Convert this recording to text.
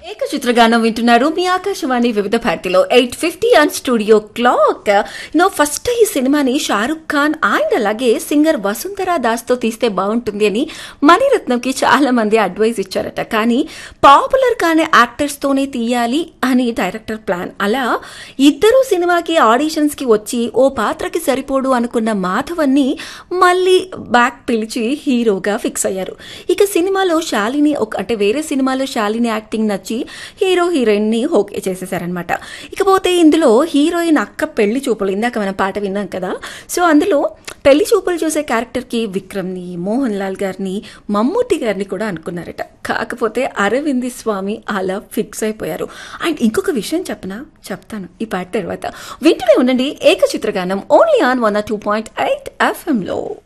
ఏకచిత్రగానం వింటున్నారు మీ ఆకాశవాణి వివిధ భారతిలో eight fifty and studio clock no first ఈ సినిమాని షారుఖ్ ఖాన్ అండ్ అలాగే సింగర్ వసుంధరా దాస్ తో తీస్తే బాగుంటుంది అని మణిరత్నంకి చాలా మంది అడ్వైస్ ఇచ్చారట కానీ పాపులర్ కాని యాక్టర్స్ తోనే తీయాలి అని డైరెక్టర్ ప్లాన్ అలా ఇద్దరు సినిమాకి ఆడిషన్స్ కి వచ్చి ఓ పాత్రకి సరిపోడు అనుకున్న మాధవన్ని మళ్ళీ బ్యాక్ పిలిచి హీరోగా ఫిక్స్ అయ్యారు ఇక సినిమాలో శాలిని ఒక అంటే వేరే సినిమాలో శాలిని యాక్టింగ్ నచ్చి హీరో హీరోయిన్ ని ఓకే చేసేసారనమాట ఇకపోతే ఇందులో హీరోయిన్ అక్క పెళ్లి చూపులు ఇందాక మనం పాట విన్నాం కదా సో అందులో పెళ్లి చూపులు చూసే క్యారెక్టర్ కి విక్రమ్ ని మోహన్ లాల్ గారిని మమ్మూటి గారిని కూడా అనుకున్నారట కాకపోతే అరవింది స్వామి అలా ఫిక్స్ అయిపోయారు అండ్ ఇంకొక విషయం చెప్పనా చెప్తాను ఈ పాట తర్వాత వింటూనే ఉండండి ఏకచిత్రగానం only on one two point eight FM లో